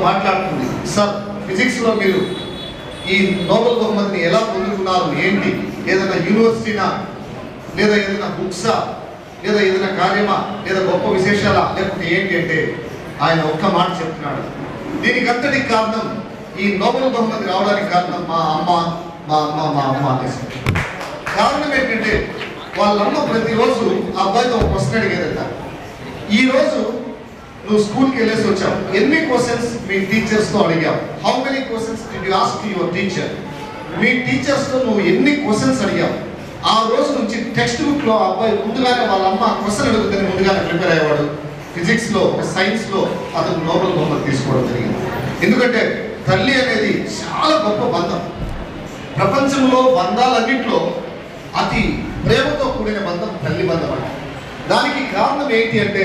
మాట్లాడుతుంది sir physics లో మీరు ఈ నోబెల్ బహుమతిని ఎలా పొందుకున్నారు ఏంటి ఏదైనా యూనివర్సిటీనా లేదా ఏదైనా బుక్సా లేదా ఏదైనా కార్యమా లేదా గొప్ప విశేషాలా లేకపోతే ఏంటి అంటే ఆయన ఒక్క మాట చెప్తున్నాడు దీనికంతటికి కారణం ఈ నోబెల్ బహుమతి రావడానికి కారణం మా అమ్మ మా అమ్మ మా అమ్మ అనేసి కారణం ఏంటంటే వాళ్ళమ్మ ప్రతిరోజు ఆ అబ్బాయితో ఒక క్వశ్చన్ అడిగేదట ఈ రోజు నువ్వు స్కూల్కి వెళ్ళేసి వచ్చావు ఎన్ని క్వశ్చన్స్ మీ టీచర్స్తో అడిగావు how many questions did you ask your teacher మీ టీచర్స్తో నువ్వు ఎన్ని క్వశ్చన్స్ అడిగావు ఆ రోజు నుంచి టెక్స్ట్ బుక్ లో ఆ అబ్బాయి ముందుగానే వాళ్ళ అమ్మ క్వశ్చన్ అడుగుతుంది ముందుగానే ప్రిపేర్ అయ్యేవాడు ఫిజిక్స్ లో సైన్స్ లో అతను నోబెల్ బహుమతి తీసుకోవడం జరిగింది ఎందుకంటే తల్లి అనేది చాలా గొప్ప బంధం ప్రపంచంలో బంధాలన్నింటిలో అతి ప్రేమతో కూడిన బంధం తల్లి బంధం అంట దానికి కారణం ఏంటి అంటే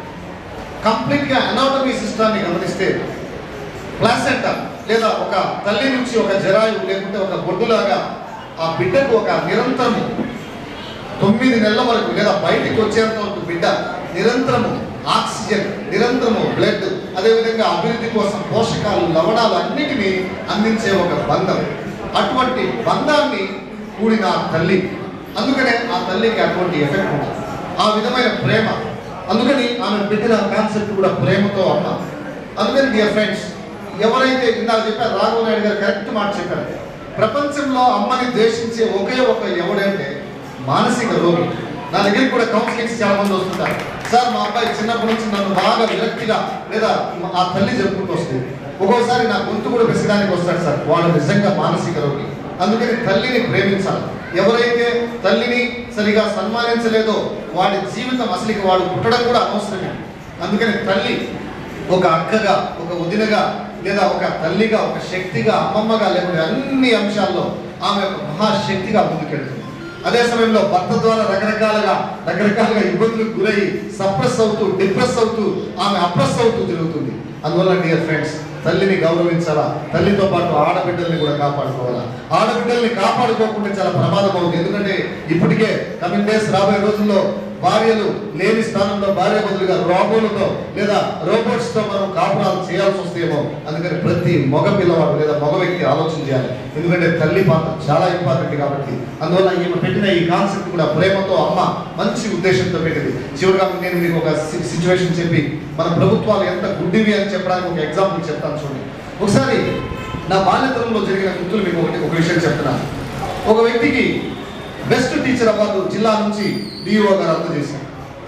కంప్లీట్గా అనాటమీ సిస్టాన్ని గమనిస్తే ప్లాసెంటా లేదా ఒక తల్లి నుంచి ఒక జరాయువు లేకుంటే ఒక బొడ్డులాగా ఆ బిడ్డకు ఒక నిరంతరము తొమ్మిది నెలల వరకు లేదా బయటికి వచ్చేంత వరకు బిడ్డ నిరంతరము ఆక్సిజన్ నిరంతరము బ్లడ్ అదేవిధంగా అభివృద్ధి కోసం పోషకాలు లవణాలు అన్నిటినీ అందించే ఒక బంధం అటువంటి బంధాన్ని కూడిన ఆ తల్లి అందుకనే ఆ తల్లికి అటువంటి ఎఫెక్ట్ ఉంటుంది ఆ విధమైన ప్రేమ అందుకని ఆమె పెట్టిన కాన్సెప్ట్ కూడా ప్రేమతో అమ్మ అందుకని డియర్ ఫ్రెండ్స్ ఎవరైతే ఇందాక చెప్పారు రాఘవ నాయుడు గారు కరెక్ట్ మాట చెప్పారు ప్రపంచంలో అమ్మని ద్వేషించే ఒకే ఒక ఎవడంటే మానసిక రోగి నా దగ్గరికి కూడా కౌన్సిలింగ్స్ చాలా మంది వస్తుంటారు సార్ మా అబ్బాయి చిన్నప్పటి నుంచి నన్ను బాగా విరక్తిగా లేదా ఆ తల్లి చెప్పుకుంటూ వస్తుంది ఒక్కోసారి నా గొంతు కూడా పెసడానికి వస్తాడు సార్ వాడు నిజంగా మానసిక రోగి అందుకని తల్లిని ప్రేమించాలి ఎవరైతే తల్లిని సరిగా సన్మానించలేదో వాడి జీవితం అసలుకి వాడు పుట్టడం కూడా అనవసరమే అందుకని తల్లి ఒక అక్కగా ఒక వదినగా లేదా ఒక తల్లిగా ఒక శక్తిగా అమ్మమ్మగా లేకుంటే అన్ని అంశాల్లో ఆమె ఒక మహాశక్తిగా ముందుకెళ్తుంది అదే సమయంలో భర్త ద్వారా రకరకాలుగా రకరకాలుగా ఇబ్బందులకు గురై సప్రెస్ అవుతూ డిప్రెస్ అవుతూ ఆమె అప్రెస్ అవుతూ తిరుగుతుంది అందువల్ల డియర్ ఫ్రెండ్స్ తల్లిని గౌరవించాలా తల్లితో పాటు ఆడబిడ్డల్ని కూడా కాపాడుకోవాలా ఆడబిడ్డల్ని కాపాడుకోకుండా చాలా ప్రమాదం అవుతుంది ఎందుకంటే ఇప్పటికే కమింగ్ డేస్ రాబోయే రోజుల్లో భార్యలు లేని స్థానంలో భార్య బదులుగా రోబోలతో లేదా రోబోట్స్ తో మనం కాపురాలు చేయాల్సి వస్తేమో అందుకని ప్రతి మగ పిల్లవాడు లేదా మగ వ్యక్తి ఆలోచన చేయాలి ఎందుకంటే తల్లి పాత్ర చాలా ఇంపార్టెంట్ కాబట్టి అందువల్ల ఈమె పెట్టిన ఈ కాన్సెప్ట్ కూడా ప్రేమతో అమ్మ మంచి ఉద్దేశంతో పెట్టింది చివరిగా నేను మీకు ఒక సిచ్యువేషన్ చెప్పి మన ప్రభుత్వాలు ఎంత గుడ్డివి అని చెప్పడానికి ఒక ఎగ్జాంపుల్ చెప్తాను చూడండి ఒకసారి నా బాల్యతరంలో జరిగిన గుర్తులు మీకు ఒకటి ఒక విషయం చెప్తున్నాను ఒక వ్యక్తికి బెస్ట్ టీచర్ అవార్డు జిల్లా నుంచి డిఓ గారు అందజేశారు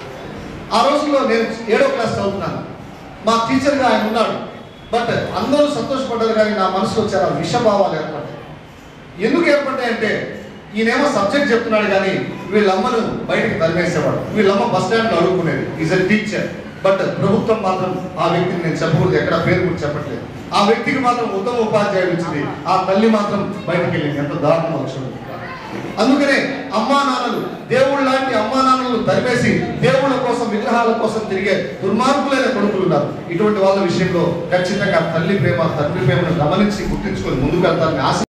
ఆ రోజుల్లో నేను ఏడో క్లాస్ చదువుతున్నాను మా టీచర్గా ఆయన ఉన్నాడు బట్ అందరూ సంతోషపడ్డారు కానీ నా మనసులో చాలా విషభావాలు ఏర్పడ్డాయి ఎందుకు ఏర్పడ్డాయంటే ఈయనేమో సబ్జెక్ట్ చెప్తున్నాడు కానీ వీళ్ళమ్మను బయటికి తరిమేసేవాడు వీళ్ళమ్మ బస్ స్టాండ్లో అడుగుకునేది ఈజ్ అ టీచర్ బట్ ప్రభుత్వం మాత్రం ఆ వ్యక్తిని నేను చెప్పకూడదు ఎక్కడ పేరు కూడా చెప్పట్లేదు ఆ వ్యక్తికి మాత్రం ఉత్తమ ఉపాధ్యాయుడు వచ్చింది ఆ తల్లి మాత్రం బయటికి వెళ్ళింది ఎంత దారుణం వచ్చింది అందుకనే అమ్మా నాన్నలు దేవుళ్ళ లాంటి అమ్మా నాన్నలు తరిమేసి దేవుళ్ళ కోసం విగ్రహాల కోసం తిరిగే దుర్మార్గులైన కొడుకులు ఉన్నారు ఇటువంటి వాళ్ళ విషయంలో ఖచ్చితంగా తల్లి ప్రేమ తండ్రి ప్రేమను గమనించి గుర్తించుకొని ముందుకు వెళ్తారని ఆశ